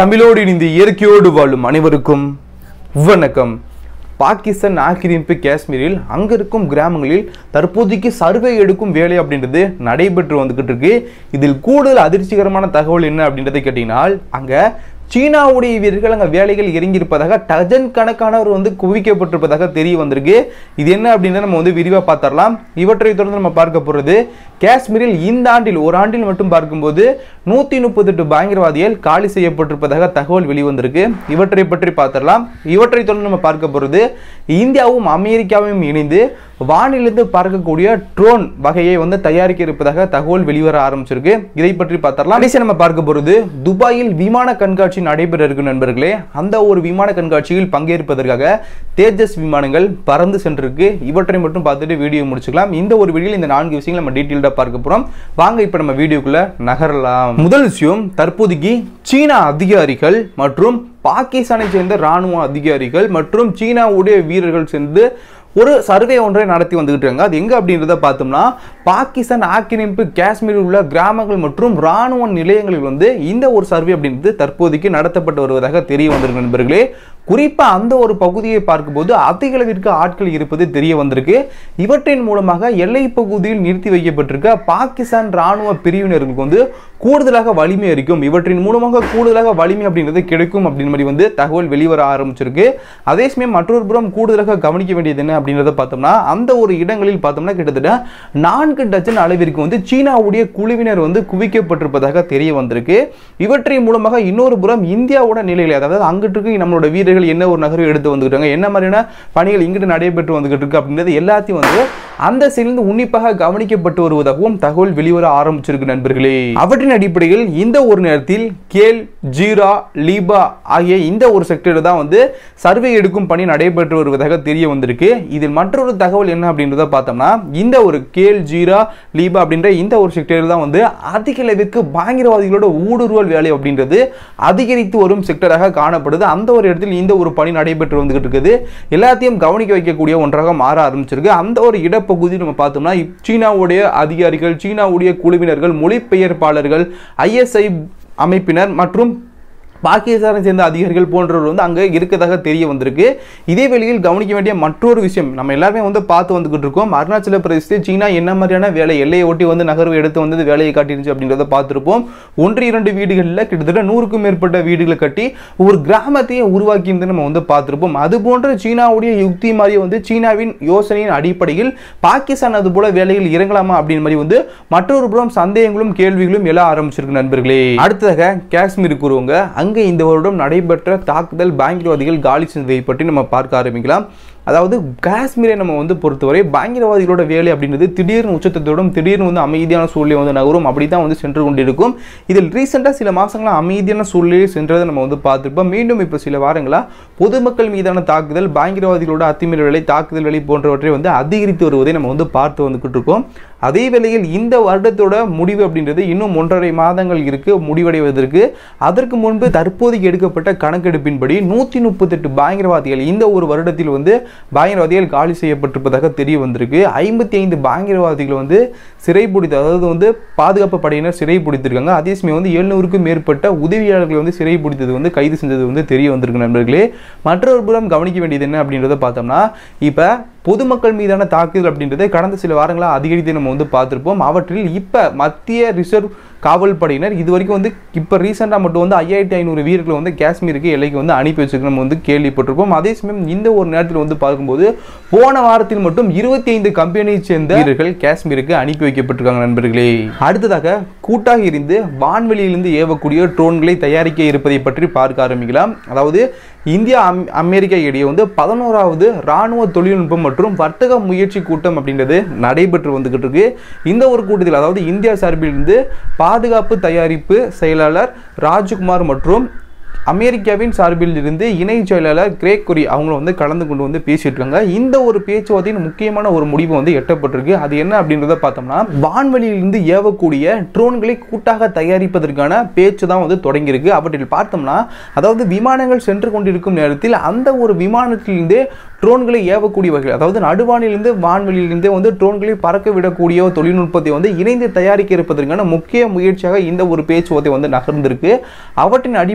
தமிழோடு இணைந்து இயற்கையோடு வாழும் அனைவருக்கும் வணக்கம் பாகிஸ்தான் ஆக்கிரமிப்பு காஷ்மீரில் அங்க இருக்கும் கிராமங்களில் தற்போதைக்கு சர்வே எடுக்கும் வேலை அப்படின்றது நடைபெற்று வந்துகிட்டு இருக்கு இதில் கூடுதல் அதிர்ச்சிகரமான தகவல் என்ன அப்படின்றத கேட்டீங்கன்னா அங்க சீனாவுடைய வீரர்கள் அங்கே வேலைகள் இறங்கியிருப்பதாக டஜன் கணக்கானவர் வந்து குவிக்கப்பட்டிருப்பதாக தெரிய வந்திருக்கு இது என்ன அப்படின்னு நம்ம வந்து விரிவாக பார்த்தரலாம் இவற்றை தொடர்ந்து நம்ம பார்க்க போகிறது காஷ்மீரில் இந்த ஆண்டில் ஒரு ஆண்டில் மட்டும் பார்க்கும்போது நூற்றி முப்பத்தெட்டு பயங்கரவாதிகள் காலி செய்யப்பட்டிருப்பதாக தகவல் வெளிவந்திருக்கு இவற்றை பற்றி பார்த்தரலாம் இவற்றை தொடர்ந்து நம்ம பார்க்க போகிறது இந்தியாவும் அமெரிக்காவும் இணைந்து வானிலிருந்து பார்க்கக்கூடிய ட்ரோன் வகையை வந்து தயாரிக்க இருப்பதாக தகவல் வெளிவர ஆரம்பிச்சிருக்கு இதை பற்றி பார்த்தரலாம் கடைசி நம்ம பார்க்க போகிறது துபாயில் விமான கண்காட்சி நடைபெற இருக்கு நண்பர்களே அந்த ஒரு விமான கண்காட்சியில் பங்கேற்பதற்காக தேஜஸ் விமானங்கள் பறந்து சென்றிருக்கு இவற்றை மட்டும் பார்த்துட்டு வீடியோ முடிச்சுக்கலாம் இந்த ஒரு வீடியோவில் இந்த நான்கு விஷயங்கள் நம்ம டீட்டெயில்டாக பார்க்க போகிறோம் வாங்க இப்போ நம்ம வீடியோக்குள்ள நகரலாம் முதல் விஷயம் தற்போதைக்கு சீனா அதிகாரிகள் மற்றும் பாகிஸ்தானை சேர்ந்த ராணுவ அதிகாரிகள் மற்றும் சீனாவுடைய வீரர்கள் சேர்ந்து ஒரு சர்வே ஒன்றை நடத்தி வந்துகிட்டு இருக்காங்க அது எங்க அப்படின்றத பார்த்தோம்னா பாகிஸ்தான் ஆக்கிரமிப்பு காஷ்மீரில் உள்ள கிராமங்கள் மற்றும் ராணுவ நிலையங்களில் வந்து இந்த ஒரு சர்வே அப்படின்றது தற்போதைக்கு நடத்தப்பட்டு வருவதாக தெரிய வந்திருக்கு நண்பர்களே குறிப்பா அந்த ஒரு பகுதியை பார்க்கும்போது அதிக அளவிற்கு ஆட்கள் இருப்பது தெரிய வந்திருக்கு இவற்றின் மூலமாக எல்லை பகுதியில் நிறுத்தி வைக்கப்பட்டிருக்க பாகிஸ்தான் ராணுவ பிரிவினர்களுக்கு வந்து கூடுதலாக வலிமை இருக்கும் இவற்றின் மூலமாக கூடுதலாக வலிமை அப்படின்றது கிடைக்கும் அப்படின்னு மாதிரி வந்து தகவல் வெளிவர ஆரம்பிச்சிருக்கு அதே சமயம் மற்றொரு புறம் கூடுதலாக கவனிக்க வேண்டியது என்ன அப்படின்றத பார்த்தோம்னா அந்த ஒரு இடங்களில் பார்த்தோம்னா கிட்டத்தட்ட நான்கு டஜன் அளவிற்கு வந்து சீனாவுடைய குழுவினர் வந்து குவிக்கப்பட்டிருப்பதாக தெரிய வந்திருக்கு இவற்றின் மூலமாக இன்னொரு புறம் இந்தியாவோட நிலையில அதாவது அங்கிட்டு இருக்கு நம்மளோட வீரர்கள் என்ன ஒரு நகரம் எடுத்து வந்துக்கிட்டாங்க என்ன மாதிரியான பணிகள் இங்கிட்டு நடைபெற்று வந்துகிட்டு இருக்கு அப்படின்றது எல்லாத்தையும் வந்து அந்த சேர்ந்து உன்னிப்பாக கவனிக்கப்பட்டு வருவதாகவும் தகவல் வெளிவர ஆரம்பிச்சிருக்கு நண்பர்களே அவற்றின் அடிப்படையில் இந்த ஒரு நேரத்தில் கேல் ஜீரா லீபா ஆகிய இந்த ஒரு செக்டர் தான் வந்து சர்வே எடுக்கும் பணி நடைபெற்று வருவதாக தெரிய வந்திருக்கு இதில் மற்றொரு தகவல் என்ன அப்படின்றத பார்த்தோம்னா இந்த ஒரு கேல் ஜீரா லீபா அப்படின்ற இந்த ஒரு செக்டர் தான் வந்து அதிக அளவிற்கு பயங்கரவாதிகளோட ஊடுருவல் வேலை அப்படின்றது அதிகரித்து வரும் செக்டராக காணப்படுது அந்த ஒரு இடத்தில் இந்த ஒரு பணி நடைபெற்று வந்துகிட்டு இருக்குது எல்லாத்தையும் கவனிக்க வைக்கக்கூடிய ஒன்றாக மாற ஆரம்பிச்சிருக்கு அந்த ஒரு இடப்பகுதி நம்ம பார்த்தோம்னா சீனாவுடைய அதிகாரிகள் சீனாவுடைய குழுவினர்கள் மொழிபெயர்ப்பாளர்கள் ஐஎஸ்ஐ அமைப்பினர் மற்றும் பாகிஸ்தானை சேர்ந்த அதிகாரிகள் போன்றவர் வந்து அங்கே இருக்கதாக தெரிய வந்திருக்கு இதே வேளையில் கவனிக்க வேண்டிய மற்றொரு விஷயம் நம்ம எல்லாருமே வந்து பார்த்து வந்துகிட்டு இருக்கோம் அருணாச்சல பிரதேசத்தில் சீனா என்ன மாதிரியான வேலை எல்லையை ஒட்டி வந்து நகர்வு எடுத்து வந்து வேலையை காட்டிருந்துச்சு அப்படின்றத பார்த்துருப்போம் ஒன்று இரண்டு வீடுகளில் கிட்டத்தட்ட நூறுக்கும் மேற்பட்ட வீடுகளை கட்டி ஒரு கிராமத்தையே உருவாக்கி இருந்து நம்ம வந்து பார்த்துருப்போம் அது போன்ற சீனாவுடைய யுக்தி மாதிரி வந்து சீனாவின் யோசனையின் அடிப்படையில் பாகிஸ்தான் அது போல வேலையில் இறங்கலாமா அப்படின்னு மாதிரி வந்து மற்றொரு புறம் சந்தேகங்களும் கேள்விகளும் எழ ஆரம்பிச்சிருக்கு நண்பர்களே அடுத்ததாக காஷ்மீருக்கு வருவாங்க அங்கே இந்த வருடம் நடைபெற்ற தாக்குதல் பயங்கரவாதிகள் காலி செஞ்சதை பற்றி நம்ம பார்க்க ஆரம்பிக்கலாம் அதாவது காஷ்மீரை நம்ம வந்து பொறுத்தவரை பயங்கரவாதிகளோட வேலை அப்படின்றது திடீர்னு உச்சத்தோடும் திடீர்னு வந்து அமைதியான சூழ்நிலை வந்து நகரும் அப்படி தான் வந்து சென்று கொண்டிருக்கும் இதில் ரீசெண்டாக சில மாதங்களாக அமைதியான சூழ்நிலையை சென்றதை நம்ம வந்து பார்த்துருப்போம் மீண்டும் இப்போ சில வாரங்களாக பொதுமக்கள் மீதான தாக்குதல் பயங்கரவாதிகளோட அத்துமீறல் வேலை தாக்குதல் வேலை போன்றவற்றை வந்து அதிகரித்து வருவதை நம்ம வந்து பார்த்து வந்துகிட்டு இருக்கோம் அதே வேளையில் இந்த வருடத்தோட முடிவு அப்படின்றது இன்னும் ஒன்றரை மாதங்கள் இருக்கு முடிவடைவதற்கு அதற்கு முன்பு தற்போதைக்கு எடுக்கப்பட்ட கணக்கெடுப்பின்படி நூற்றி முப்பத்தெட்டு பயங்கரவாதிகள் இந்த ஒரு வருடத்தில் வந்து பயங்கரவாதிகள் காலி செய்யப்பட்டிருப்பதாக தெரிய வந்திருக்கு ஐம்பத்தி ஐந்து பயங்கரவாதிகள் வந்து சிறைப்பிடித்து அதாவது வந்து பாதுகாப்பு படையினர் சிறை பிடித்திருக்காங்க அதே சமயம் வந்து எழுநூறுக்கும் மேற்பட்ட உதவியாளர்கள் வந்து சிறை பிடித்தது வந்து கைது செஞ்சது வந்து தெரிய வந்திருக்கு நண்பர்களே மற்றொரு புறம் கவனிக்க வேண்டியது என்ன அப்படின்றத பார்த்தோம்னா இப்போ பொதுமக்கள் மீதான தாக்குதல் அப்படின்றது கடந்த சில வாரங்களாக அதிகரித்து நம்ம வந்து பார்த்துருப்போம் அவற்றில் இப்போ மத்திய ரிசர்வ் காவல் படையினர் இது வரைக்கும் வந்து இப்போ ரீசெண்டாக மட்டும் வந்து ஐயாயிரத்தி ஐநூறு வீரர்களை வந்து காஷ்மீருக்கு எல்லைக்கு வந்து அனுப்பி வச்சிருக்கு நம்ம வந்து கேள்விப்பட்டிருப்போம் அதே சமயம் இந்த ஒரு நேரத்தில் வந்து பார்க்கும்போது போன வாரத்தில் மட்டும் இருபத்தி ஐந்து கம்பெனியை சேர்ந்த வீரர்கள் காஷ்மீருக்கு அனுப்பி வைக்கப்பட்டிருக்காங்க நண்பர்களே அடுத்ததாக கூட்டாக இருந்து வான்வெளியிலிருந்து ஏவக்கூடிய ட்ரோன்களை தயாரிக்க இருப்பதை பற்றி பார்க்க ஆரம்பிக்கலாம் அதாவது இந்தியா அம் அமெரிக்கா இடையே வந்து பதினோராவது ராணுவ தொழில்நுட்பம் மற்றும் வர்த்தக முயற்சி கூட்டம் அப்படின்றது நடைபெற்று வந்துகிட்டு இருக்கு இந்த ஒரு கூட்டத்தில் அதாவது இந்தியா சார்பிலிருந்து பாதுகாப்பு தயாரிப்பு செயலாளர் ராஜ்குமார் மற்றும் அமெரிக்காவின் சார்பில் இருந்து இணை செயலாளர் கிரேக் கொரி அவங்களும் வந்து கலந்து கொண்டு வந்து பேசிட்டு இருக்காங்க இந்த ஒரு பேச்சுவார்த்தையின் முக்கியமான ஒரு முடிவு வந்து எட்டப்பட்டிருக்கு அது என்ன அப்படின்றத பார்த்தோம்னா வான்வெளியிலிருந்து ஏவக்கூடிய ட்ரோன்களை கூட்டாக தயாரிப்பதற்கான பேச்சு தான் வந்து தொடங்கியிருக்கு அவற்றில் பார்த்தோம்னா அதாவது விமானங்கள் சென்று கொண்டிருக்கும் நேரத்தில் அந்த ஒரு விமானத்திலிருந்தே ட்ரோன்களை ஏவக்கூடிய வகையில் அதாவது நடுவானிலிருந்து வான்வெளியிலிருந்தே வந்து ட்ரோன்களை பறக்க விடக்கூடிய தொழில்நுட்பத்தை வந்து இணைந்து தயாரிக்க இருப்பதற்கான முக்கிய முயற்சியாக இந்த ஒரு பேச்சுவார்த்தை வந்து நகர்ந்திருக்கு அவற்றின் அடிப்படையில் வந்து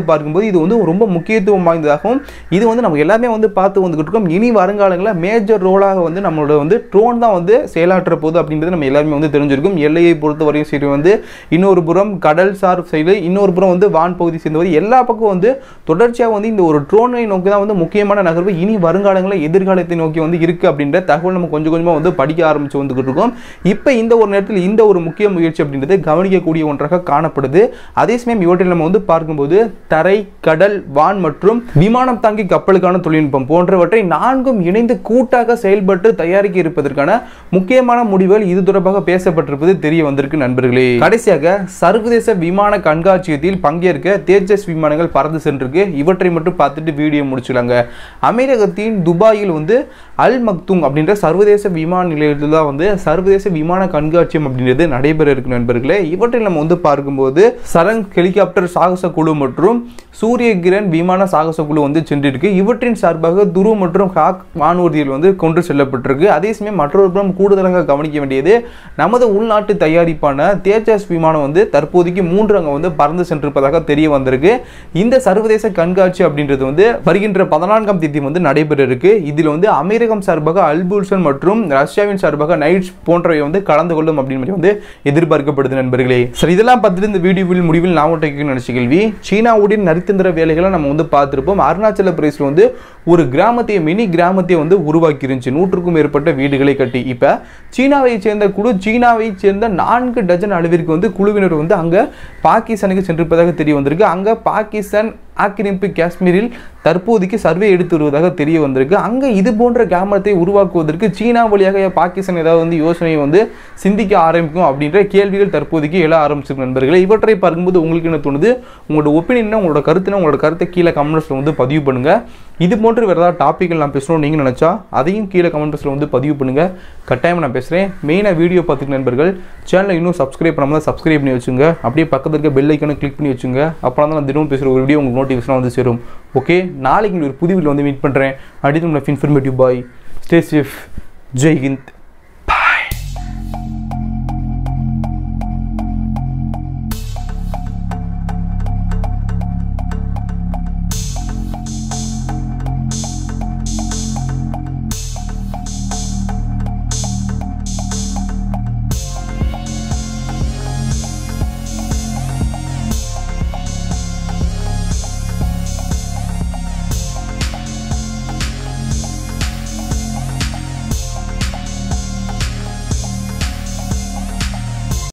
பார்க்கும்போது இது வந்து ரொம்ப முக்கியத்துவம் வாய்ந்ததாகவும் இது வந்து நம்ம எல்லாமே வந்து பார்த்து வந்துகிட்டு இருக்கோம் இனி வருங்காலங்களில் மேஜர் ரோலாக வந்து நம்மளோட வந்து ட்ரோன் தான் வந்து செயலாற்ற போகுது அப்படின்றது நம்ம எல்லாருமே வந்து தெரிஞ்சிருக்கும் எல்லையை பொறுத்த வரையும் சரி வந்து இன்னொரு புறம் கடல் சார் சைடு இன்னொரு புறம் வந்து வான் பகுதி சேர்ந்தவர் எல்லா பக்கம் வந்து தொடர்ச்சியாக வந்து இந்த ஒரு ட்ரோனை நோக்கி தான் வந்து முக்கியமான நகர்வு இனி வருங்காலங்களில் எதிர்காலத்தை நோக்கி வந்து இருக்குது அப்படின்ற தகவல் நம்ம கொஞ்சம் கொஞ்சமாக வந்து படிக்க ஆரம்பிச்சு வந்துகிட்டு இருக்கோம் இப்போ இந்த ஒரு நேரத்தில் இந்த ஒரு முக்கிய முயற்சி அப்படின்றது கவனிக்கக்கூடிய ஒன்றாக காணப்படுது அதே சமயம் இவற்றில் நம்ம வந்து பார்க்கும்போது தரை கடல் வான் மற்றும் விமானம் தாங்கி கப்பலுக்கான தொழில்நுட்பம் போன்றவற்றை நான்கும் இணைந்து கூட்டாக செயல்பட்டு தயாரிக்க இருப்பதற்கான முக்கியமான முடிவுகள் இது தொடர்பாக பேசப்பட்டிருப்பது தெரிய வந்திருக்கு நண்பர்களே கடைசியாக சர்வதேச விமான கண்காட்சியத்தில் பங்கேற்க தேஜஸ் விமானங்கள் பறந்து சென்றிருக்கு இவற்றை மட்டும் பார்த்துட்டு வீடியோ முடிச்சுலாங்க அமெரிக்கத்தின் துபாயில் வந்து அல் மக்துங் அப்படின்ற சர்வதேச விமான நிலையத்தில் தான் வந்து சர்வதேச விமான கண்காட்சியம் அப்படின்றது நடைபெற இருக்கு நண்பர்களே இவற்றில் நம்ம வந்து பார்க்கும்போது சரங் ஹெலிகாப்டர் சாகச குழு மற்றும் சூரிய கிரண் விமான சாகச குழு வந்து சென்றிருக்கு இவற்றின் சார்பாக துரு மற்றும் ஹாக் வானூர்தியில் வந்து கொண்டு செல்லப்பட்டிருக்கு அதே சமயம் மற்றொரு புறம் கூடுதலாக கவனிக்க வேண்டியது நமது உள்நாட்டு தயாரிப்பான தேஜஸ் விமானம் வந்து தற்போதைக்கு மூன்று அங்கே வந்து பறந்து சென்றிருப்பதாக தெரிய வந்திருக்கு இந்த சர்வதேச கண்காட்சி அப்படின்றது வந்து வருகின்ற பதினான்காம் தேதி வந்து நடைபெற இருக்கு இதில் வந்து அமெரிக்கம் சார்பாக அல்பூல்சன் மற்றும் ரஷ்யாவின் சார்பாக நைட்ஸ் போன்றவை வந்து கலந்து கொள்ளும் அப்படின்னு மாதிரி வந்து எதிர்பார்க்கப்படுது நண்பர்களே சரி இதெல்லாம் பார்த்துட்டு இந்த வீடியோவில் முடிவில் நான் ஒன்றைக்கு நினைச்ச கேள்வி சீனாவுடைய நரித்தந்திர வேலைகளை நம்ம வந்து பார்த்துருப்போம் அருணாச்சல பிரதேசில் வந்து ஒரு கிராமத்தையே மினி கிராமத்தையே வந்து உருவாக்கி இருந்துச்சு நூற்றுக்கும் மேற்பட்ட வீடுகளை கட்டி இப்போ சீனாவை சேர்ந்த குழு சீனாவை சேர்ந்த நான்கு டஜன் அளவிற்கு வந்து குழுவினர் வந்து அங்கே பாகிஸ்தானுக்கு சென்றிருப்பதாக தெரிய வந்திருக்கு அங்கே பாகிஸ்தான் ஆக்கிரமிப்பு காஷ்மீரில் தற்போதைக்கு சர்வே எடுத்து வருவதாக தெரிய வந்திருக்கு அங்கே இது போன்ற கிராமத்தை உருவாக்குவதற்கு சீனா வழியாக பாகிஸ்தான் ஏதாவது வந்து யோசனையை வந்து சிந்திக்க ஆரம்பிக்கும் அப்படின்ற கேள்விகள் தற்போதைக்கு எழ ஆரம்பிச்சிருக்கு நண்பர்களே இவற்றை பார்க்கும்போது உங்களுக்கு என்ன தோணுது உங்களோட ஒப்பீனியன் உங்களோட கருத்துனா உங்களோட கருத்தை கீழே கமெண்ட்ஸில் வந்து பதிவு பண்ணுங்க இது போன்று வேறு ஏதாவது டாப்பிக்கில் நான் பேசணும் நீங்கள் நினச்சா அதையும் கீழே கமெண்ட் பாக்ஸில் வந்து பதிவு பண்ணுங்க கட்டாயம் நான் பேசுகிறேன் மெயினாக வீடியோ பார்த்துக்க நண்பர்கள் சேனலை இன்னும் சப்ஸ்கிரைப் பண்ணாமல் சப்ஸ்கிரைப் பண்ணி வச்சுங்க அப்படியே பக்கத்தில் இருக்க பெல் ஐக்கனை கிளிக் பண்ணி வச்சுங்க அப்புறம் தான் நான் தினமும் பேசுகிற ஒரு வீடியோ உங்களுக்கு நோட்டிஃபிகேஷன் வந்து சேரும் ஓகே நாளைக்கு உங்களுக்கு ஒரு புது வீடியோ வந்து மீட் பண்ணுறேன் அடுத்து உங்களை informative bye stay safe Jai Hind